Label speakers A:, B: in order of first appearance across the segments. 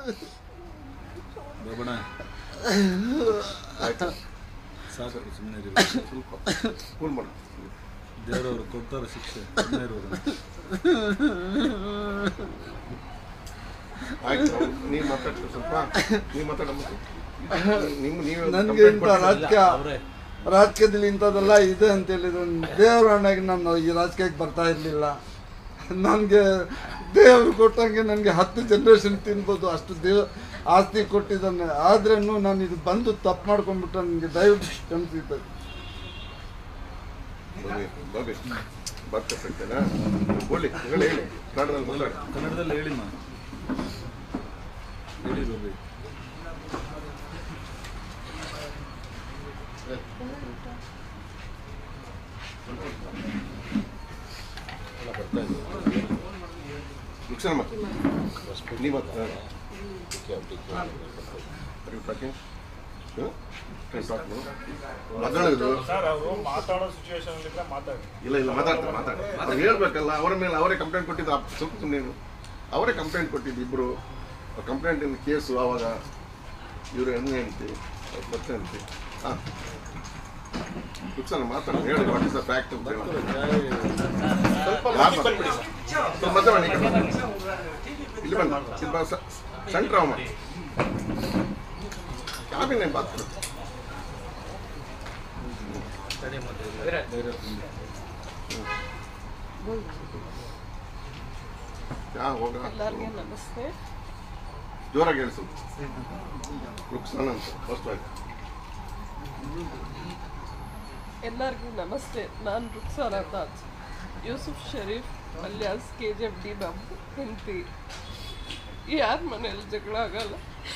A: ಬೇಬಣ
B: ಆಯ್ತು
A: ಸಾಕು ಸುಮ್ಮನೆ
B: ಸ್ವಲ್ಪ ಕೂಲ್ ಮಾಡು
A: ದೇವರವರು ಕೊಡ್ತಾರೆ ಶಿಕ್ಷೆ ಸುಮ್ಮನೆ ಇರೋದು
B: ಆಯ್ತು ನೀವು ಮಾತಾಡ್ತೀವಿ ಸ್ವಲ್ಪ ನೀವು ಮಾತಾಡ ನಿಮ್ಮ ನೀವು
C: ನನಗೆ ಇಂಥ ರಾಜಕೀಯ ರಾಜಕೀಯದಲ್ಲಿ ಇಂಥದ್ದೆಲ್ಲ ಇದೆ ಅಂತ ಹೇಳಿದ್ರು ದೇವ್ರ ಹಣ್ಣಾಗಿ ನಾನು ಈ ರಾಜಕೀಯಕ್ಕೆ ಬರ್ತಾ ಇರಲಿಲ್ಲ ನನಗೆ ದೇವರು ಕೊಟ್ಟಂಗೆ ನನಗೆ ಹತ್ತು ಜನ್ರೇಷನ್ ತಿನ್ಬೋದು ಅಷ್ಟು ದೇವ ಆಸ್ತಿ ಕೊಟ್ಟಿದ್ದಾನೆ ಆದ್ರೂ ನಾನು ಇದು ಬಂದು ತಪ್ಪು ಮಾಡ್ಕೊಂಡ್ಬಿಟ್ಟು ನನಗೆ ದಯವಿಟ್ಟು ಕ್ಷಮಿಸಿದ್ದೆ
B: ಬಾಬಿ ಬಾಬಿ ಬರ್ತಾ ಸಿಗ್ತೇನಾ ಬೋಲಿ ಹೇಳಿ ಹೇಳಿ ಕನ್ನಡದಲ್ಲಿ ಮಾತಾಡಿ
A: ಕನ್ನಡದಲ್ಲಿ ಹೇಳಿ ಮಾ ಹೇಳಿ ರೋಬಿ
B: ಮುಗಿಸೋಣ ನೀವು ಮಾತಾಡೋದು
D: ಸರ್ ಅವರು ಮಾತಾಡೋ ಸಿಚುವೇಶನ್ ಇದ್ರೆ ಮಾತಾಡಿ
B: ಇಲ್ಲ ಇಲ್ಲ ಮಾತಾಡ್ತಾರೆ ಮಾತಾಡಿ ಅವ್ರು ಹೇಳ್ಬೇಕಲ್ಲ ಅವರ ಮೇಲೆ ಅವರೇ ಕಂಪ್ಲೇಂಟ್ ಕೊಟ್ಟಿದ್ದು ಆ ಸ್ವಲ್ಪ ಸುಮ್ಮನೆ ಅವರೇ ಕಂಪ್ಲೇಂಟ್ ಕೊಟ್ಟಿದ್ದು ಇಬ್ಬರು ಕಂಪ್ಲೇಂಟ್ ಇನ್ ಕೇಸು ಆವಾಗ ಇವರು ಹೆಣ್ಣು ಹೆಂಡ್ತಿ ಅವ್ರ ಪತ್ತೆ ಹೆಂಡ್ತಿ ಹಾಂ ಕುತ್ಸನ ಮಾತಾಡಿ ಹೇಳಿ ವಾಟ್ ಇಸ್ ದ ಫ್ಯಾಕ್ಟ್ ಅಂತ ಹೇಳಿ
D: ಸ್ವಲ್ಪ
B: ಯಾರು
D: ಮಧ್ಯಕ್ಕೆ ಬಂದ್ಬಿಡಿ ಸರ್.
B: ಸ್ವಲ್ಪ ಮಧ್ಯ ಬನ್ನಿ ಈ ಕಡೆ. ಇಲ್ಲಿ ಬಂದು ಸ್ವಲ್ಪ ಸೆಂಟ್ರ್ ಅವ ಕ್ಯಾಬಿನ್ ಬಾತ್ ಯಾ ಹೋಗ
E: ಎಲ್ಲರಿಗೂ ನಮಸ್ತೆ
B: ಜೋರಾಗಿ ಹೇಳಿಸು ರುಕ್ಸಾನ್ ಅಂತ ಫಸ್ಟ್ ಆಯ್ತು
E: ಎಲ್ಲರಿಗೂ ನಮಸ್ತೆ ನಾನು Ruksana Taj Yusuf Sharif alias K G F D Babu ಹೆಂಡತಿ ಯಾರ ಮನೇಲಿ ಜಗಳ ಆಗಲ್ಲ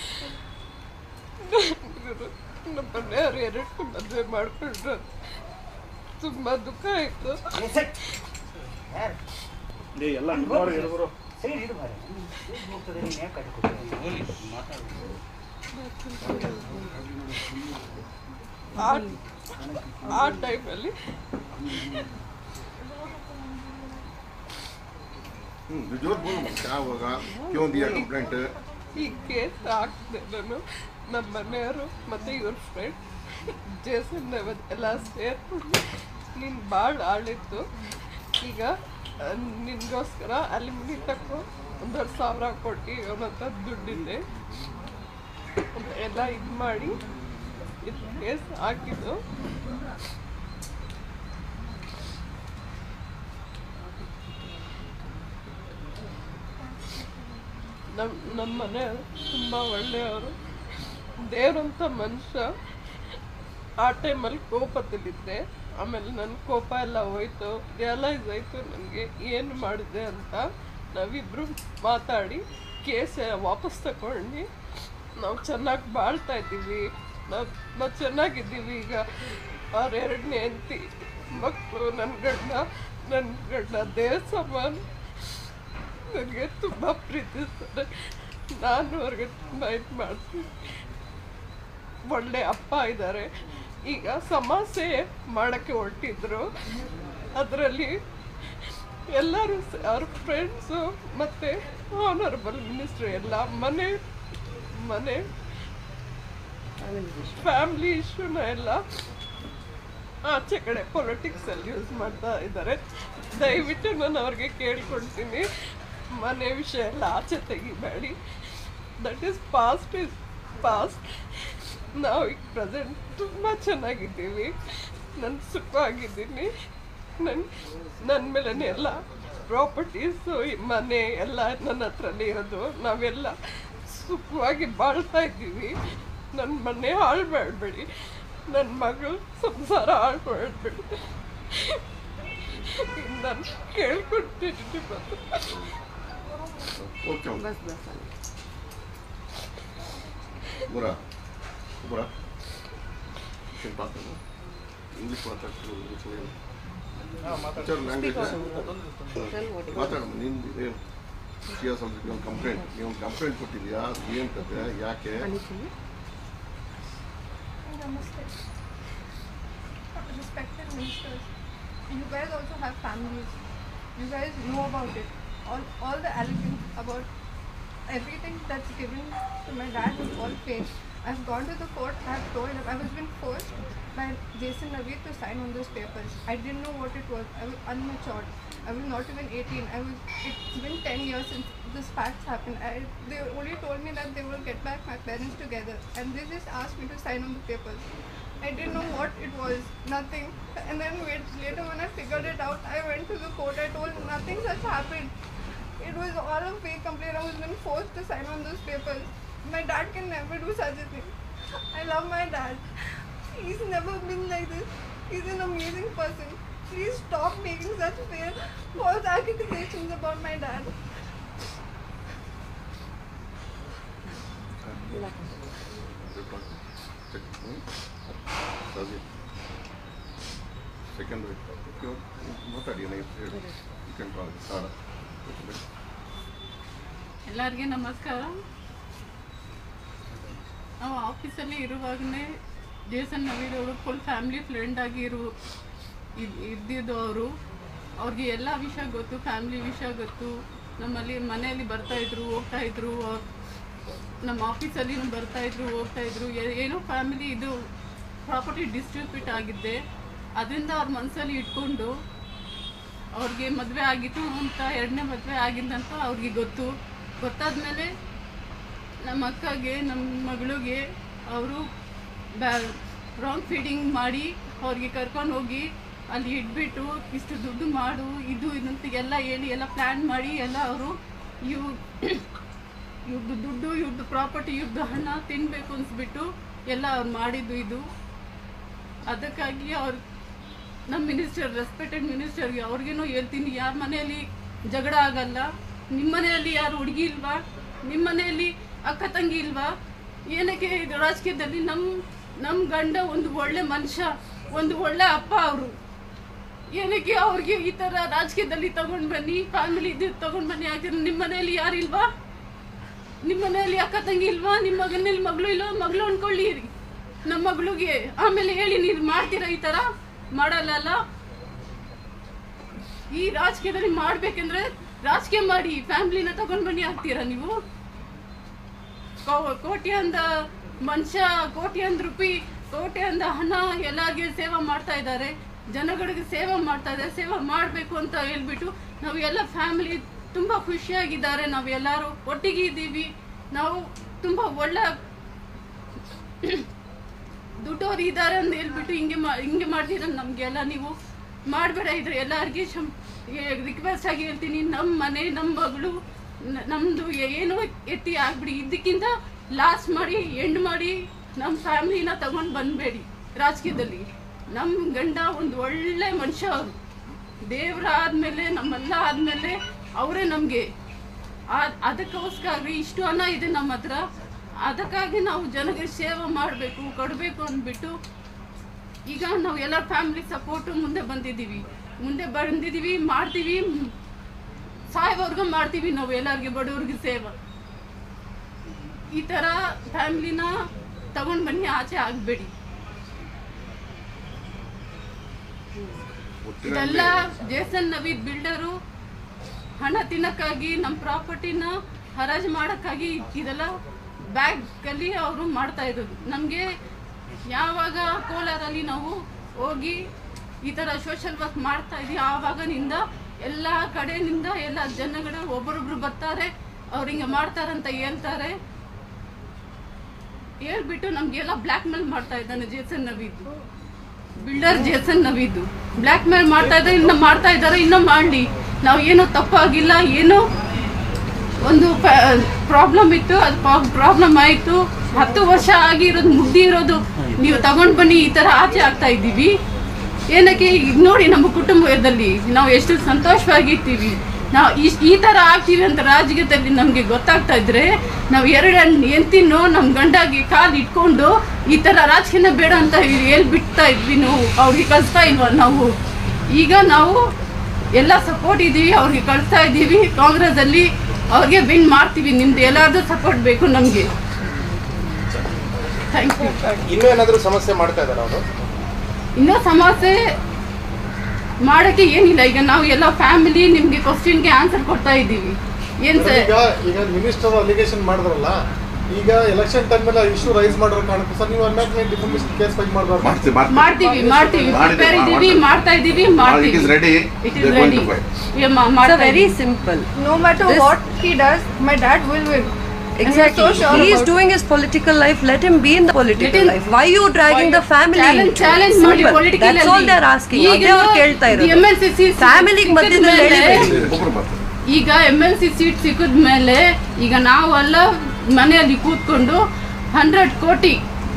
E: ನಮ್ಮ ಮನೆಯವ್ರು ಎರಡು ಮದುವೆ ಮಾಡಿಕೊಂಡ್ರು ತುಂಬ ದುಃಖ ಆಯಿತು
D: ಏ, ಎಲ್ಲ ನಿಮ್ಮವ್ರು ಹೇಳಿದ್ರು
F: ಸರಿ ಇಡು ಮಾರ್ರೆ. ಹೇಗ್ ಹೋಗ್ತದೆ ನೀನ್ ಯಾಕೆ ಕಟ್ಕೊಳ್ತೀಯ?
E: ಆ ಆ ಟೈಮಲ್ಲಿ
B: हम्म जोर बोलो क्या होगा क्यों दिया कंप्लेंट
E: ಈ ಕೇಸ್ ಹಾಕಿದೆ ನಾನು ನಮ್ಮ ಮನೆಯವರು ಮತ್ತು ಇವ್ರ ಫ್ರೆಂಡ್ ಜೇಸನ್ ದೇವದ್ ಎಲ್ಲ ಸೇರ್ಕೊಂಡು ನೀನು ಭಾಳ ಆಳಿತ್ತು ಈಗ ಆ, ನಿನ್ಗೋಸ್ಕರ ಅಲ್ಯೂಮಿನಿ ತಕ್ಕೋ ಒಂದೂವರೆ ಸಾವಿರ ಕೊಟ್ಟು ಅವನ ಹತ್ರ ದುಡ್ಡಿದೆ ಅಂತ ಎಲ್ಲ ಇದು ಮಾಡಿ ಇದು ಕೇಸ್ ಹಾಕಿದ್ದು ನಮ್ಮ ನಮ್ಮ ಮನೆಯವರು ತುಂಬ ಒಳ್ಳೆಯವರು ದೇವ್ರಂಥ ಮನುಷ್ಯ ಆ ಟೈಮಲ್ಲಿ ಕೋಪದಲ್ಲಿದ್ದೆ ಆಮೇಲೆ ನನ್ನ ಕೋಪ ಎಲ್ಲ ಹೋಯ್ತು ರಿಯಲೈಸ್ ಆಯಿತು ನನಗೆ ಏನು ಮಾಡಿದೆ ಅಂತ ನಾವಿಬ್ಬರು ಮಾತಾಡಿ ಕೇಸ್ ವಾಪಸ್ ತಗೊಂಡು ನಾವು ಚೆನ್ನಾಗಿ ಬಾಳ್ತಾ ಇದ್ದೀವಿ ನಾವು ನಾವು ಚೆನ್ನಾಗಿದ್ದೀವಿ ಈಗ ಅವ್ರ ಎರಡನೇ ಹೆಂಡತಿ ಮಕ್ಕಳು ನನ್ನ ಗಂಡ ನನ್ನ ಗಂಡ ದೇವ್ರ ಸಮಾನ ನನಗೆ ತುಂಬ ಪ್ರೀತಿಸ್ತಾರೆ ನಾನು ಅವ್ರಿಗೆ ತುಂಬ ಇದು ಮಾಡ್ತೀನಿ ಒಳ್ಳೆ ಅಪ್ಪ ಇದ್ದಾರೆ ಈಗ ಸಮಸ್ಯೆ ಮಾಡೋಕ್ಕೆ ಹೊರಟಿದ್ರು ಅದರಲ್ಲಿ ಎಲ್ಲರೂ ಸ- ಅವ್ರ ಫ್ರೆಂಡ್ಸು ಮತ್ತು ಆನರಬಲ್ ಮಿನಿಸ್ಟ್ರು ಎಲ್ಲ ಮನೆ ಮನೆ ಫ್ಯಾಮ್ಲಿ ಇಶ್ಯೂನ ಎಲ್ಲ ಆಚೆ ಕಡೆ ಪೊಲಿಟಿಕ್ಸಲ್ಲಿ ಯೂಸ್ ಮಾಡ್ತಾ ಇದ್ದಾರೆ ದಯವಿಟ್ಟು ನಾನು ಅವ್ರಿಗೆ ಕೇಳ್ಕೊಳ್ತೀನಿ ಮನೆ ವಿಷಯ ಎಲ್ಲ ಆಚೆ ತೆಗಿಬೇಡಿ that is past is past ನಾವು ಈಗ ಪ್ರೆಸೆಂಟ್ ತುಂಬ ಚೆನ್ನಾಗಿದ್ದೀವಿ ನಾನು ಸುಖವಾಗಿದ್ದೀನಿ ನನ್ನ ನನ್ನ ಮೇಲೇ ಎಲ್ಲ ಪ್ರಾಪರ್ಟೀಸು ಮನೆ ಎಲ್ಲ ನನ್ನ ಹತ್ರನೇ ಇರೋದು ನಾವೆಲ್ಲ ಸುಖವಾಗಿ ಬಾಳ್ತಾ ಇದ್ದೀವಿ ನನ್ನ ಮನೆ ಹಾಳು ಮಾಡಬೇಡಿ ನನ್ನ ಮಗಳು ಸಂಸಾರ ಹಾಳು ಮಾಡಬೇಡಿ ನಾನು ಕೇಳ್ಕೊಡ್ತೀನಿ ಬಂದು
B: ಓಕೆ बुरा बुरा फिर बात है इंग्लिश ಮಾತಾಡ್ತಾರೆ ಇಂಗ್ಲಿಷ್ ಟೀಚರ್ ಲ್ಯಾಂಗ್ವೇಜ್ ಮಾತಾಡ ನಿಂದು ಏನು ಸಿ ಎಸ್ ಒಂದು ಕಂಪ್ಲೇಂಟ್ ನೀವು ಕಂಪ್ಲೇಂಟ್ ಕೊಟ್ಟಿದ್ಯಾ ಏನು ಕತೆ ಯಾಕೆ
G: Namaste. Respected ministers, you guys also have families. You guys know about it. All, all the elegance about everything that's given to my dad was all fake. I've gone to the court, I've told him I was being forced by Jason Naveed to sign on those papers. I didn't know what it was. I was unmatured. I was not even 18. I was. It's been 10 years since this facts happened. I, they only told me that they will get back my parents together, and they just asked me to sign on the papers. I didn't know what it was, nothing. And then wait, later when I figured it out, I went to the court. I told nothing such happened. It was all a fake complaint. I was being forced to sign on those papers. My dad can never do such a thing. I love my dad. He's never been like this. He's an amazing person. Please stop making such fair false accusations about my dad.
B: Second ಮಾತಾಡಿ ಹೇಳಿ you can call ಸಾರ
H: ಎಲ್ಲರಿಗೆ ನಮಸ್ಕಾರ ನಾವು ಆಫೀಸಲ್ಲಿ ಇರುವಾಗಲೇ Jason Naveed ಅವರು full family friend ಆಗಿ ಇರು ಇದ್- ಇದ್ದಿದ್ದು ಅವರು ಅವ್ರಿಗೆ ಎಲ್ಲ ವಿಷಯ ಗೊತ್ತು ಫ್ಯಾಮಿಲಿ ವಿಷಯ ಗೊತ್ತು ನಮ್ಮಲ್ಲಿ ಮನೆಯಲ್ಲಿ ಬರ್ತಾ ಇದ್ರು ಹೋಗ್ತಾ ಇದ್ರು ಅವ್ರ್- ನಮ್ಮ ಆಫೀಸಲ್ಲಿ ಬರ್ತಾ ಇದ್ರು ಹೋಗ್ತಾ ಇದ್ರು ಏ- ಏನೋ ಫ್ಯಾಮಿಲಿ ಇದು ಪ್ರಾಪರ್ಟಿ ಡಿಸ್ಟ್ರಿಬ್ಯೂಟ್ ಆಗಿದ್ದೆ ಅದರಿಂದ ಅವ್ರ ಮನಸ್ಸಲ್ಲಿ ಇಟ್ಕೊಂಡು ಅವ್ರಿಗೆ ಮದುವೆ ಆಗಿತ್ತು ಅಂತ ಎರಡನೇ ಮದುವೆ ಆಗಿದ್ದಂತ ಅವ್ರಿಗೆ ಗೊತ್ತು ಗೊತ್ತಾದ್ಮೇಲೆ ನಮ್ಮ ಅಕ್ಕಗೆ ನಮ್ಮ ಮಗಳಿಗೆ ಅವರು ಬ್ಯಾ ರಾಂಗ್ ಫೀಡಿಂಗ್ ಮಾಡಿ ಅವ್ರಿಗೆ ಕರ್ಕೊಂಡು ಹೋಗಿ ಅಲ್ಲಿ ಇಟ್ಬಿಟ್ಟು ಇಷ್ಟು ದುಡ್ಡು ಮಾಡು ಇದು ಇದಂತ ಎಲ್ಲ ಹೇಳಿ ಎಲ್ಲ ಪ್ಲ್ಯಾನ್ ಮಾಡಿ ಎಲ್ಲ ಅವರು ಇವ್ ಇವ್ರದ್ದು ದುಡ್ಡು ಇವ್ರದ್ದು ಪ್ರಾಪರ್ಟಿ ಇವ್ರದ್ದು ಹಣ ತಿನ್ನಬೇಕು ಅನ್ಸ್ಬಿಟ್ಟು ಎಲ್ಲ ಅವ್ರು ಮಾಡಿದ್ದು ಇದು ಅದಕ್ಕಾಗಿ ಅವ್ರು ನಮ್ಮ ಮಿನಿಸ್ಟರ್ ರೆಸ್ಪೆಕ್ಟೆಡ್ ಮಿನಿಸ್ಟರ್ಗೆ ಅವ್ರಿಗೇನೋ ಹೇಳ್ತೀನಿ ಯಾರ ಮನೆಯಲ್ಲಿ ಜಗಳ ಆಗಲ್ಲ ನಿಮ್ಮ ಮನೆಯಲ್ಲಿ ಯಾರು ಹುಡುಗಿ ಇಲ್ವಾ ನಿಮ್ಮ ಮನೆಯಲ್ಲಿ ಅಕ್ಕ ತಂಗಿ ಇಲ್ವಾ ಏನಕ್ಕೆ ಇದು ರಾಜಕೀಯದಲ್ಲಿ ನಮ್ಮ ನಮ್ಮ ಗಂಡ ಒಂದು ಒಳ್ಳೆ ಮನುಷ್ಯ ಒಂದು ಒಳ್ಳೆ ಅಪ್ಪ ಅವರು ಏನಕ್ಕೆ ಅವ್ರಿಗೆ ಈ ಥರ ರಾಜಕೀಯದಲ್ಲಿ ತಗೊಂಡು ಬನ್ನಿ ಫ್ಯಾಮಿಲಿ ಇದು ತಗೊಂಡು ಬನ್ನಿ ಆಗ್ತಾರೆ ನಿಮ್ಮ ಮನೆಯಲ್ಲಿ ಯಾರಿಲ್ವಾ ನಿಮ್ಮ ಮನೆಯಲ್ಲಿ ಅಕ್ಕ ತಂಗಿ ಇಲ್ವಾ ನಿಮ್ಮ ಮಗನಲ್ಲಿ ಮಗಳು ಇಲ್ವಾ ಮಗಳು ಅನ್ಕೊಳ್ಳಿ ನಮ್ಮ ಮಗಳಿಗೆ ಆಮೇಲೆ ಹೇಳಿ ನೀವು ಮಾಡ್ತೀರಾ ಈ ಥರ ಮಾಡಲ್ಲ ಈ ರಾಜಕೀಯದಲ್ಲಿ ಮಾಡ್ಬೇಕಂದ್ರೆ ರಾಜಕೀಯ ಮಾಡಿ ಫ್ಯಾಮಿಲಿನ ತಗೊಂಡ್ ಬನ್ನಿ ಆಗ್ತೀರಾ ನೀವು ಕೋ- ಕೋಟ್ಯಾಂದ ಮನುಷ್ಯ ಕೋಟ್ಯಾಂದ ರೂಪಾಯಿ ಕೋಟ್ಯಾಂದ ಹಣ ಎಲ್ಲರಿಗೆ ಸೇವೆ ಮಾಡ್ತಾ ಇದ್ದಾರೆ ಜನಗಳಿಗೆ ಸೇವೆ ಮಾಡ್ತಾ ಇದ್ದಾರೆ ಸೇವೆ ಮಾಡಬೇಕು ಅಂತ ಹೇಳ್ಬಿಟ್ಟು ನಾವು ಎಲ್ಲ ಫ್ಯಾಮಿಲಿ ತುಂಬ ಖುಷಿಯಾಗಿದ್ದಾರೆ ನಾವು ಎಲ್ಲರೂ ಒಟ್ಟಿಗೆ ಇದ್ದೀವಿ ನಾವು ತುಂಬ ಒಳ್ಳೆ ದುಡ್ಡವ್ರು ಇದ್ದಾರೆ ಅಂತ ಹೇಳ್ಬಿಟ್ಟು ಹಿಂಗೆ ಮಾ ಹಿಂಗೆ ಮಾಡ್ತೀರ ನಮಗೆಲ್ಲ ನೀವು ಮಾಡಬೇಡ ಇದ್ರೆ ಎಲ್ಲರಿಗೆ ರಿಕ್ವೆಸ್ಟ್ ಆಗಿ ಹೇಳ್ತೀನಿ ನಮ್ಮ ಮನೆ ನಮ್ಮ ಮಗಳು ನ- ನಮ್ದು ಏನೋ ಎತ್ತಿ ಆಗ್ಬಿಡಿ ಇದಕ್ಕಿಂತ ಲಾಸ್ ಮಾಡಿ ಎಂಡ್ ಮಾಡಿ ನಮ್ಮ ಫ್ಯಾಮಿಲಿನ ತಗೊಂಡು ಬಂದಬೇಡಿ ರಾಜಕೀಯದಲ್ಲಿ ನಮ್ಮ ಗಂಡ ಒಂದು ಒಳ್ಳೆ ಮನುಷ್ಯ ಅವರು ದೇವ್ರ ಆದಮೇಲೆ ನಮ್ಮೆಲ್ಲ ಆದಮೇಲೆ ಅವರೇ ನಮಗೆ ಅದಕ್ಕೋಸ್ಕರ ಇಷ್ಟು ಹಣ ಇದೆ ನಮ್ಮ ಹತ್ರ ಅದಕ್ಕಾಗಿ ನಾವು ಜನರಿಗೆ ಸೇವೆ ಮಾಡಬೇಕು ಕೊಡಬೇಕು ಅಂದ್ಬಿಟ್ಟು ಈಗ ನಾವು ಎಲ್ಲ ಫ್ಯಾಮಿಲಿ ಸಪೋರ್ಟು ಮುಂದೆ ಬಂದಿದ್ದೀವಿ ಮುಂದೆ ಬಂದಿದ್ದೀವಿ ಮಾಡ್ತೀವಿ ಸಾಯೋವರೆಗೂ ಮಾಡ್ತೀವಿ ನಾವು ಎಲ್ಲರಿಗೆ ಬಡವ್ರಿಗೆ ಸೇವೆ ಈ ಥರ ಫ್ಯಾಮಿಲಿನ ತಗೊಂಡು ಬನ್ನಿ ಆಚೆ ಆಗಬೇಡಿ ಇದೆಲ್ಲ ಜೇಸನ್ ನವೀದ್ ಬಿಲ್ಡರು ಹಣ ತಿನ್ನಕ್ಕಾಗಿ ನಮ್ಮ ಪ್ರಾಪರ್ಟಿನ ಹರಾಜು ಮಾಡೋಕ್ಕಾಗಿ ಇದೆಲ್ಲ ಬ್ಯಾಗಲ್ಲಿ ಅವರು ಮಾಡ್ತಾ ಇರೋದು ನಮಗೆ ಯಾವಾಗ ಕೋಲಾರಲ್ಲಿ ನಾವು ಹೋಗಿ ಈ ಥರ ಸೋಷಲ್ ವರ್ಕ್ ಮಾಡ್ತಾ ಇದೀವಿ ಆವಾಗನಿಂದ ಎಲ್ಲ ಕಡೆಯಿಂದ ಎಲ್ಲ ಜನಗಳು ಒಬ್ಬರೊಬ್ರು ಬರ್ತಾರೆ ಅವ್ರು ಹಿಂಗೆ ಮಾಡ್ತಾರಂತ ಹೇಳ್ತಾರೆ ಹೇಳ್ಬಿಟ್ಟು ನಮಗೆಲ್ಲ ಬ್ಲ್ಯಾಕ್ ಮೇಲ್ ಮಾಡ್ತಾ ಇದ್ದಾನೆ Jason Naveed builder Jason Naveed blackmail ಮಾಡ್ತಾ ಇದ್ದಾರೆ ಇನ್ನು ಮಾಡ್ತಾ ಇದ್ದಾರೆ ಇನ್ನೂ ಮಾಡಲಿ ನಾವು ಏನೋ ತಪ್ಪಾಗಿಲ್ಲ ಏನೋ ಒಂದು ಪ್ರಾಬ್ಲಮ್ ಇತ್ತು ಅದು ಪ್ರಾಬ್ಲಮ್ ಆಯಿತು ಹತ್ತು ವರ್ಷ ಆಗಿರೋದು ಮುಗ್ದಿ ಇರೋದು ನೀವು ತಗೊಂಡು ಬನ್ನಿ ಈ ಥರ ಆಚೆ ಆಗ್ತಾ ಇದ್ದೀವಿ ಏನಕ್ಕೆ ಈಗ ನೋಡಿ ನಮ್ಮ ಕುಟುಂಬದಲ್ಲಿ ನಾವು ಎಷ್ಟು ಸಂತೋಷವಾಗಿರ್ತೀವಿ ನಾವು ಈ ಈ ಥರ ಆಗ್ತೀವಿ ಅಂತ ರಾಜಕೀಯದಲ್ಲಿ ನಮಗೆ ಗೊತ್ತಾಗ್ತಾ ಇದ್ರೆ ನಾವು ಎರಡು ಎಂತಿನೋ ನಮ್ಮ ಗಂಡಾಗಿ ಕಾಲು ಇಟ್ಕೊಂಡು ಈ ಥರ ರಾಜಕೀಯನ ಬೇಡ ಅಂತ ಹೇಳ್ಬಿಡ್ತಾ ಇದ್ವಿ ನಾವು ಅವ್ರಿಗೆ ಕಳಿಸ್ತಾ ಇಲ್ವಾ ನಾವು ಈಗ ನಾವು ಎಲ್ಲ ಸಪೋರ್ಟ್ ಇದ್ದೀವಿ ಅವ್ರಿಗೆ ಕಳಿಸ್ತಾ ಇದ್ದೀವಿ ಕಾಂಗ್ರೆಸ್ಸಲ್ಲಿ ಅವ್ರಿಗೆ ವಿನ್ ಮಾಡ್ತೀವಿ ನಿಮ್ದು ಎಲ್ಲಾರ್ದು ಸಪೋರ್ಟ್ ಬೇಕು ನಮಗೆ ಥ್ಯಾಂಕ್ ಯು
I: ಇನ್ನೂ ಏನಾದರೂ ಸಮಸ್ಯೆ ಮಾಡ್ತಾ ಇದ್ದಾರೆ ಅವರು
H: ಇನ್ನೂ ಸಮಸ್ಯೆ ಮಾಡೋಕ್ಕೆ ಏನಿಲ್ಲ ಈಗ ನಾವು ಎಲ್ಲ ಫ್ಯಾಮಿಲಿ ನಿಮಗೆ ಕ್ವಶನ್ಗೆ ಆನ್ಸರ್ ಕೊಡ್ತಾ ಇದ್ದೀವಿ ಏನ್ ಸರ್
J: ಈಗ ಈಗ ಮಿನಿಸ್ಟರ್ ಅಲಿಗೇಷನ್ ಮಾಡಿದ್ರಲ್ಲ ಈಗ ಎಲೆಕ್ಷನ್ ಟೈಮ್ ಮೇಲೆ ಇಶ್ಯೂ ರೈಸ್ ಮಾಡಿರೋ ಕಾರಣಕ್ಕೆ ಸರ್ ನೀವು ಅನ್ಯಾಕ್ ಡಿಫಾರ್ಮೇಶನ್ ಕೇಸ್ ಫೈಲ್ ಮಾಡಬಾರ್ದು
B: ಮಾಡ್ತೀವಿ
H: ಮಾಡ್ತೀವಿ ಮಾಡ್ತೀವಿ ಪ್ರಿಪೇರ್ ಇದೀವಿ ಮಾಡ್ತಾ ಇದೀವಿ
B: ಇಟ್
H: ಮಾಡ್ತೀವಿ
B: is ready
H: it is ready
G: It's very simple. No matter
K: This-
G: what he does, my dad will win. And he's
K: Exactly.
G: so sure
K: he is
G: about
K: doing his political life. Let him be in the political
H: him-
K: life. Why you dragging the family?
H: Challenge
K: into it?
H: Challenge ಮಾಡಿ
K: Simple.
H: Political
K: That's all they are asking. ಅದೇ ಅವ್ರು ಕೇಳ್ತಾ
H: M
K: ಇರೋದು
H: L C C
K: Family ಗೆ ಮಧ್ಯದಲ್ಲಿ ಎಳಿಬೇಡಿ.
B: ಒಬ್ರು ಮಾತ್ರ
H: ಈಗ ಎಮ್ ಎಲ್ ಸಿ ಸೀಟ್ ಸಿಕ್ಕಿದ ಮೇಲೆ ಈಗ ನಾವೆಲ್ಲ ಮನೆಯಲ್ಲಿ ಕೂತ್ಕೊಂಡು ಹಂಡ್ರೆಡ್ ಕೋಟಿ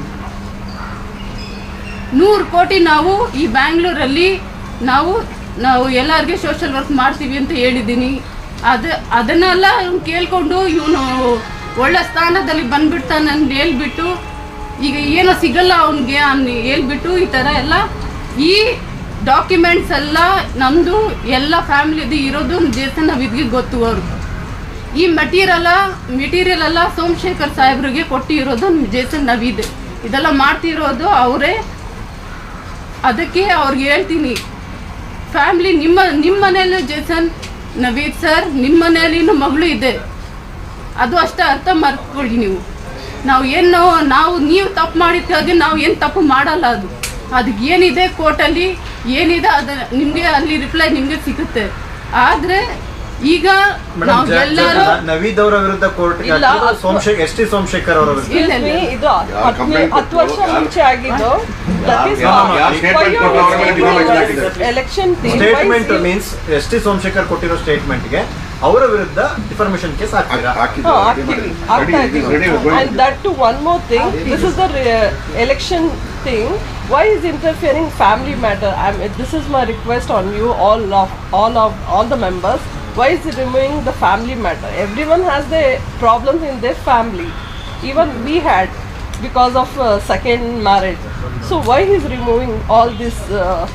H: ನೂರು ಕೋಟಿ ನಾವು ಈ ಬ್ಯಾಂಗ್ಳೂರಲ್ಲಿ ನಾವು ನಾವು ಎಲ್ಲರಿಗೆ ಸೋಷಿಯಲ್ ವರ್ಕ್ ಮಾಡ್ತೀವಿ ಅಂತ ಹೇಳಿದ್ದೀನಿ ಅದು ಅದನ್ನೆಲ್ಲ ಇವ್ನು ಕೇಳ್ಕೊಂಡು ಇವನು ಒಳ್ಳೆ ಸ್ಥಾನದಲ್ಲಿ ಬಂದ್ಬಿಡ್ತಾನೆ ಅಂತ ಹೇಳ್ಬಿಟ್ಟು ಈಗ ಏನೋ ಸಿಗಲ್ಲ ಅವನಿಗೆ ಅವ್ನು ಹೇಳ್ಬಿಟ್ಟು ಈ ಥರ ಎಲ್ಲ ಈ ಡಾಕ್ಯುಮೆಂಟ್ಸ್ ಎಲ್ಲ ನಮ್ಮದು ಎಲ್ಲ ಫ್ಯಾಮಿಲಿದು ಇರೋದು ಜೇಸನ್ ವಿದ್ಗೆ ಗೊತ್ತು ಅವ್ರಿಗೆ ಈ ಮಟೀರಿಯಲ್ ಮೆಟೀರಿಯಲ್ ಎಲ್ಲ ಸೋಮಶೇಖರ್ ಸಾಹೇಬ್ರಿಗೆ ಕೊಟ್ಟಿರೋದು ಜೇಸನ್ ನವೀದ್ ಇದೆಲ್ಲ ಮಾಡ್ತಿರೋದು ಅವರೇ ಅದಕ್ಕೆ ಅವ್ರಿಗೆ ಹೇಳ್ತೀನಿ ಫ್ಯಾಮ್ಲಿ ನಿಮ್ಮ ನಿಮ್ಮ ಮನೆಯಲ್ಲೂ ಜೇಸನ್ ನವೀದ್ ಸರ್ ನಿಮ್ಮ ಮನೆಯಲ್ಲಿನೂ ಮಗಳು ಇದೆ ಅದು ಅಷ್ಟೇ ಅರ್ಥ ಮಾಡ್ಕೊಳ್ಳಿ ನೀವು ನಾವು ಏನು ನಾವು ನೀವು ತಪ್ಪು ಮಾಡಿದ್ದಾಗೆ ನಾವು ಏನು ತಪ್ಪು ಮಾಡಲ್ಲ ಅದು ಅದಕ್ಕೆ ಏನಿದೆ ಕೋರ್ಟಲ್ಲಿ ಏನಿದೆ ಅದು ನಿಮಗೆ ಅಲ್ಲಿ ರಿಪ್ಲೈ ನಿಮಗೆ ಸಿಗುತ್ತೆ ಆದರೆ ಈಗ ನಾವು ಎಲ್ಲರೂ
L: ನವೀದ್ ಅವರ ವಿರುದ್ಧ ಕೋರ್ಟ್
E: ಇಲ್ಲ, ಅದು-
L: ಸೋಮಶೇಖರ್ ಎಸ್ ಟಿ ಸೋಮಶೇಖರ್ ಅವರ ವಿರುದ್ಧ
H: ಇಲ್ಲ, ಇಲ್ಲ.
E: ಇದು
B: ಯಾರು
E: ಹತ್ತನೇ
B: complaint
E: ಹತ್ತು ವರ್ಷ
B: ಕೊಟ್ರು?
E: ಮುಂಚೆ ಆಗಿದ್ದು
B: ಯಾರು- ಯಾರು- ಯಾರು statement ಕೊಟ್ರು ಅವ್ರ ಮೇಲೆ ಡಿಫಾಮೇಷನ್ ಹಾಕಿದ್ದಾರೆ.
E: Election
L: statement means S T Somashekar ಕೊಟ್ಟಿರೋ ಸ್ಟೇಟ್ಮೆಂಟ್ಗೆ ಅವರ ವಿರುದ್ಧ ಡಿಫರ್ಮೇಶನ್ ಕೇಸ್ ಹಾಕ್ತೀರಾ
B: ಹಾಕಿದ್ರು
E: ಆಗ್ತೀವಿ ಆಗ್ತಾ ಇದೀವಿ and that too one more thing this is the re- election thing why is interfering family matter I'm, this is my request on you all of all of all the members why is it removing the family matter everyone has their problems in their family even we had because of uh, second marriage so why he's removing all this uh,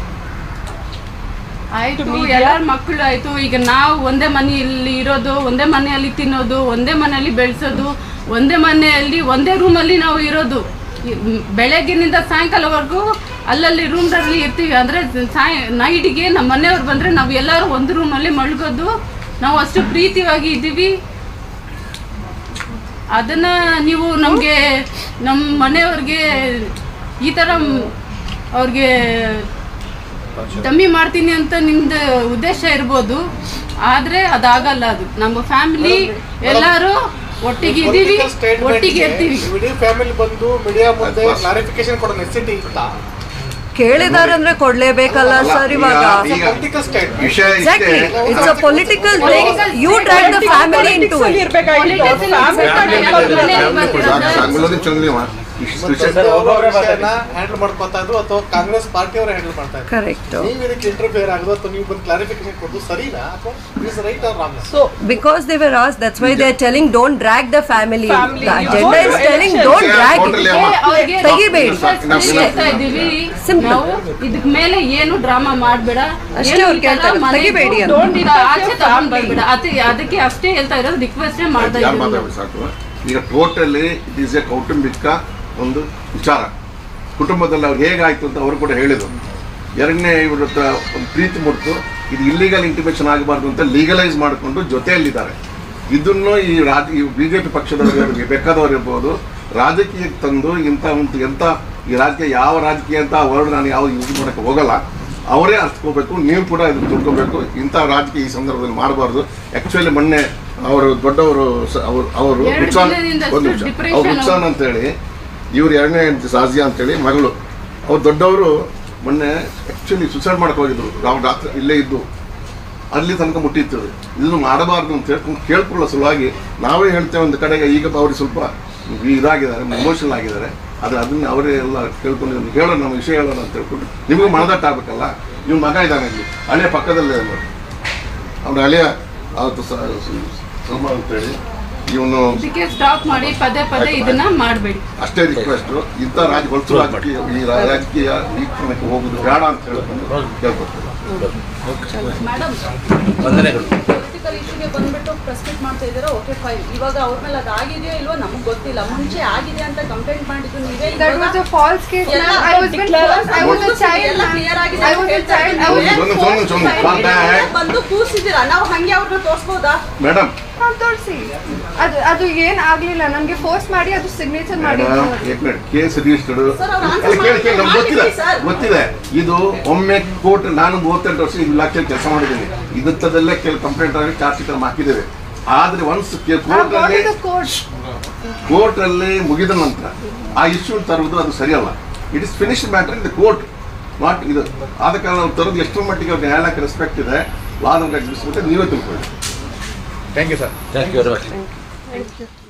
H: ಆಯ್ತು
E: To media?
H: ಎಲ್ಲಾರ ಮಕ್ಕಳು ಆಯ್ತು ಈಗ ನಾವು ಒಂದೇ ಮನೆಯಲ್ಲಿ ಇರೋದು ಒಂದೇ ಮನೆಯಲ್ಲಿ ತಿನ್ನೋದು ಒಂದೇ ಮನೆಯಲ್ಲಿ ಬೆಳೆಸೋದು ಒಂದೇ ಮನೆಯಲ್ಲಿ ಒಂದೇ ರೂಮಲ್ಲಿ ನಾವು ಇರೋದು ಈ ಮ್- ಬೆಳಗ್ಗಿನಿಂದ ಸಾಯಂಕಾಲವರೆಗೂ ಅಲ್ಲಲ್ಲಿ ರೂಮ್ದಲ್ಲಿ ಇರ್ತೀವಿ ಅಂದರೆ ಸಾಯ ನೈಟಿಗೆ ನಮ್ಮ ಮನೆಯವ್ರು ಬಂದರೆ ನಾವು ಎಲ್ಲರೂ ಒಂದು ರೂಮಲ್ಲಿ ಮಲ್ಗೋದು ನಾವು ಅಷ್ಟು ಪ್ರೀತಿಯಾಗಿ ಇದ್ದೀವಿ ಅದನ್ನ ನೀವು ನಮಗೆ ನಮ್ಮ ಮನೆಯವ್ರಿಗೆ ಈ ಥರ ಮ್- ಅವ್ರಿಗೆ ಡಮ್ಮಿ ಮಾಡ್ತೀನಿ ಅಂತ ನಿಮ್ದು ಉದ್ದೇಶ ಇರ್ಬೋದು ಆದ್ರೆ ಅದಾಗಲ್ಲ ಅದು ನಮ್ಮ ಫ್ಯಾಮಿಲಿ ಎಲ್ಲರೂ ಒಟ್ಟಿಗೆ ಇದೀವಿ ಒಟ್ಟಿಗೆ ಇರ್ತೀವಿ
J: ಇಡೀ ಫ್ಯಾಮಿಲಿ ಬಂದು ಮೀಡಿಯಾ ಮುಂದೆ ಕ್ಲಾರಿಫಿಕೇಶನ್ ಕೊಡೋ ನೆಸಿಟಿ ಇತ್ತ
K: ಕೇಳಿದಾರೆ ಅಂದ್ರೆ ಕೊಡ್ಲೇಬೇಕಲ್ಲ ಸರ್ ಇವಾಗ
B: ಈಗ
J: ಪೊಲಿಟಿಕಲ್ ಸ್ಟೇಟ್
B: ವಿಷಯ
K: ಎಕ್ಸಾಕ್ಟ್ಲಿ
B: ಇಷ್ಟೇ
K: it's a political thing you drag the family into it
E: ಇರ್ಬೇಕಾಗಿತ್ತು
H: Politics ಅಲ್ಲಿ
E: family
H: ಇರ್ಬೇಕಾದ್ರೆ
E: member
H: ಯಾಕೆ
E: ನ-
H: ಬರ್ತೀರಾ?
B: ಸಂಗುಲೋದಿ ಚಂದ್ರಿಮ ಇಷ್ಟು ವಿಷಯ
J: ಹ್ಯಾಂಡಲ್ ಮಾಡ್ಕೊತಾ ಇದ್ರು ಅಥವಾ ಕಾಂಗ್ರೆಸ್ ಪಾರ್ಟಿ ಅವರೇ ಹ್ಯಾಂಡಲ್ ಮಾಡ್ತಾ ಇದ್ರು
K: ಕರೆಕ್ಟ್
J: ನೀವು ಇದಕ್ಕೆ ಇಂಟರ್ಫಿಯರ್ ಆಗೋದು ಅಥವಾ ನೀವು ಬಂದು ಕ್ಲಾರಿಫಿಕೇಶನ್ ಕೊಟ್ಟು ಸರಿನಾ ಅಥವಾ is right or wrong
E: so
K: because they were asked that's why they're telling don't drag the family,
E: Family.
K: the agenda is telling
E: Election.
K: don't drag
B: Totally
K: it
B: ಅಮ್ಮ.
H: ಅವ್ರಿಗೆ
K: ತೆಗಿಬೇಡಿ.
H: ಹೇಳ್ತಾ ಇದೀವಿ
K: Simple.
H: ನಾವು ಇದಕ್ ಮೇಲೆ ಏನು ಡ್ರಾಮಾ ಮಾಡ್ಬೇಡ
K: ಅಷ್ಟೇ
H: ಏನು
K: ಅವ್ರು
H: ಈ ತರ
K: ಕೇಳ್ತಾ ಇರೋದು,
H: ಮನೆಗೆ
K: ತೆಗಿಬೇಡಿ ಅಂತ.
H: don't ಇದು ಆಚೆ ತಗೊಂಡ್ ಬರ್ಬೇಡ ಅದೇ ಅದಕ್ಕೆ ಅಷ್ಟೇ ಹೇಳ್ತಾ ಇರೋದು ರಿಕ್ವೆಸ್ಟೇ ಮಾಡ್ತಾ
B: ಯಾರು
H: ಇದ್ದೀವಿ
B: ಮಾತಾಡಿ ಸಾಕು ಈಗ ಟೋಟಲಿ ಇಟ್ ಈಸ್ ಎ ಕೌಟುಂಬಿಕ ಒಂದು ವಿಚಾರ ಕುಟುಂಬದಲ್ಲಿ ಅವ್ರು ಹೇಗಾಯ್ತು ಅಂತ ಅವರು ಕೂಡ ಹೇಳಿದರು ಎರಡನೇ ಇವ್ರ ಹತ್ರ ಒಂದು ಪ್ರೀತಿ ಮುಟ್ಟು ಇದು ಇಲ್ಲಿಗಲ್ ಇಂಟಿಮೇಷನ್ ಆಗಬಾರ್ದು ಅಂತ ಲೀಗಲೈಸ್ ಮಾಡಿಕೊಂಡು ಜೊತೆಯಲ್ಲಿದ್ದಾರೆ ಇದನ್ನು ಈ ರಾಜ ಈ ಬಿ ಜೆ ಪಿ ಪಕ್ಷದವರಿಗೆ ಬೇಕಾದವರು ಇರ್ಬೋದು ರಾಜಕೀಯಕ್ಕೆ ತಂದು ಇಂಥ ಒಂದು ಎಂಥ ಈ ರಾಜಕೀಯ ಯಾವ ರಾಜಕೀಯ ಅಂತ ವರ್ಡ್ ನಾನು ಯಾವ ಯೂಸ್ ಮಾಡೋಕ್ಕೆ ಹೋಗಲ್ಲ ಅವರೇ ಅರ್ಥಕೋಬೇಕು ನೀವು ಕೂಡ ಇದನ್ನು ತಿಳ್ಕೊಬೇಕು ಇಂಥ ರಾಜಕೀಯ ಈ ಸಂದರ್ಭದಲ್ಲಿ ಮಾಡಬಾರ್ದು ಆ್ಯಕ್ಚುಲಿ ಮೊನ್ನೆ ಅವರು ದೊಡ್ಡವರು ಸ- ಅವರು ಅವರು
H: ಎರಡು
B: ರುಚಾನ್
H: ದಿನದಿಂದ
B: ಒಂದು
H: ಅಷ್ಟು
B: ನಿಮಿಷ
H: depression
B: ಅವ್ರು ರುಚಾನ್ ಅಂತೇಳಿ ಇವ್ರು ಎರಡನೇ ಹೆಂಡತಿ ಸಾಜಿಯಾ ಅಂತೇಳಿ ಮಗಳು ಅವ್ರು ದೊಡ್ಡವರು ಮೊನ್ನೆ ಆ್ಯಕ್ಚುಲಿ ಸುಸೈಡ್ ಮಾಡಕ್ಕೆ ಹೋಗಿದ್ರು ನಾವು ರಾತ್ರಿ ಇಲ್ಲೇ ಇದ್ದು ಅಲ್ಲಿ ತನಕ ಮುಟ್ಟಿತ್ತು ಅದು. ಇದನ್ನು ಮಾಡಬಾರ್ದು ಅಂತ ಹೇಳ್ಕೊಂಡು ಕೇಳ್ಕೊಳ್ಳೋ ಸಲುವಾಗಿ ನಾವೇ ಹೇಳ್ತೇವೆ ಒಂದು ಕಡೆಗೆ ಈಗ ಅವ್ರಿಗೆ ಸ್ವಲ್ಪ ಇದಾಗಿದ್ದಾರೆ ಎಮೋಷನಲ್ ಆಗಿದ್ದಾರೆ ಆದರೆ ಅದನ್ನ ಅವರೇ ಎಲ್ಲ ಕೇಳ್ಕೊಂಡು ಇದನ್ನ ಹೇಳೋಣ ನಮ್ಮ ವಿಷಯ ಹೇಳೋಣ ಅಂತ ಹೇಳ್ಕೊಂಡು ನಿಮಗೂ ಮನದಟ್ಟ ಆಗ್ಬೇಕಲ್ಲ ಇವ್ನ ಮಗ ಇದ್ದಾನೆ ಇಲ್ಲಿ ಹಳೆಯ ಪಕ್ಕದಲ್ಲೇ ನೋಡಿ ಅವ್ನ ಹಳೆಯ ಅವತ್ತು ಸಲ್ಮಾನ್ ಅಂತೇಳಿ ಇವನು
H: ಇದಕ್ಕೆ ಸ್ಟಾಪ್ ಮಾಡಿ ಪದೇ ಪದೇ ಇದನ್ನ ಮಾಡಬೇಡಿ
B: ಅಷ್ಟೇ ರಿಕ್ವೆಸ್ಟ್ ಇಂಥ ರಾಜ ಹೊಲಸು ರಾಜಕೀಯ ಈ ರಾಜಕೀಯ ಈ ಕ್ಷಣಕ್ಕೆ ಹೋಗುದು ಬೇಡ ಅಂತ ಹೇಳ್ಕೊಂಡು ಕೇಳ್ಕೊಡ್ತೇವೆ
H: ಮೇಡಮ್
A: ವಂದನೆಗಳು
M: ಪೊಲಿಟಿಕಲ್ ಇಶ್ಯೂಗೆ ಬಂದ್ಬಿಟ್ಟು ಪ್ರೆಸ್ ಮೀಟ್ ಮಾಡ್ತಾ ಇದ್ದೀರಾ ಓಕೆ ಫೈನ್ ಇವಾಗ ಅವ್ರ ಮೇಲೆ ಅದು ಆಗಿದೆಯೋ ಇಲ್ವೋ ನಮಗೆ ಗೊತ್ತಿಲ್ಲ ಮುಂಚೆ ಆಗಿದೆ ಅಂತ ಕಂಪ್ಲೇಂಟ್ ಮಾಡಿದ್ದು ನೀವೇ
G: That was a false case, ma'am. I was been forced. I was a child,
M: ಎಲ್ಲ
G: ma'am.
M: ಕ್ಲಿಯರ್ ಆಗಿದೆ
G: I was a child. I was
B: ಒಂದು
G: been
B: ಒಂದು
G: forced
B: ಒಂದು
G: to sign
B: ಕಾಂಟ್ಯಾಕ್ಟ್
G: it.
M: ಬಂದು ಕೂರ್ಸಿದ್ದೀರಾ ನಾವು ಹಂಗೆ ಅವ್ರನ್ನ ತೋರಿಸ್ಬೋದಾ
B: ಮೇಡಮ್
G: ನಾವ್ ತೋರಿಸಿ ಅದು ಅದು ಏನ್ ಆಗ್ಲಿಲ್ಲ ನಮ್ಗೆ ಫೋರ್ಸ್ ಮಾಡಿ ಅದು ಸಿಗ್ನೇಚರ್ ಮಾಡಿದ್ರು
B: ಮೇಡಮ್ ಕೇಸ್ ರಿಜಿಸ್ಟರ್ಡ್
M: Sir, ಅವ್ರು answer
B: ಕೇಳಿ ಕೇಳಿ ನಮ್ಗೆ ಗೊತ್ತಿದೆ
M: ಮಾಡಿದ್ದೀವಿ, sir.
B: ಗೊತ್ತಿದೆ ಇದು ಒಮ್ಮೆ ಕೋರ್ಟ್ ನಾನು ಮೂವತ್ತೆಂಟು ವರ್ಷ ಈ ಇಲಾಖೆಯಲ್ಲಿ ಕೆಲಸ ಮಾಡಿದ್ದೀನಿ ಇದಂಥದ್ದೆಲ್ಲ ಕೆಲವು ಕಂಪ್ಲೇಂಟ್ ಆಗಿ ಚಾರ್ಜ್ ಶೀಟ್ ಹಾಕಿದ್ದೇವೆ ಆದ್ರೆ ಒನ್ಸ್ ಕೋರ್ಟ್ ಅಲ್ಲಿ ಕೋರ್ಟ್ ಅಲ್ಲಿ ಮುಗಿದ ನಂತರ ಆ ಇಶ್ಯೂ ತರುವುದು ಅದು ಸರಿಯಲ್ಲ it is finish matter in the court not ಇದು ಆದ ಕಾರಣ ನಾವು ತರೋದು ಎಷ್ಟರ ಮಟ್ಟಿಗೆ ಅವ್ರಿಗೆ ನ್ಯಾಯಾಲಯಕ್ಕೆ ರೆಸ್ಪೆಕ್ಟ್ ಇದೆ ಲಾದಂಗೆ ಎಕ್ಸಿಬಿಟ್ಟು ನೀವೇ ತಿಳ್ಕೊಳ್ಳಿ
I: thank you sir
L: thank you very much
G: Thank you.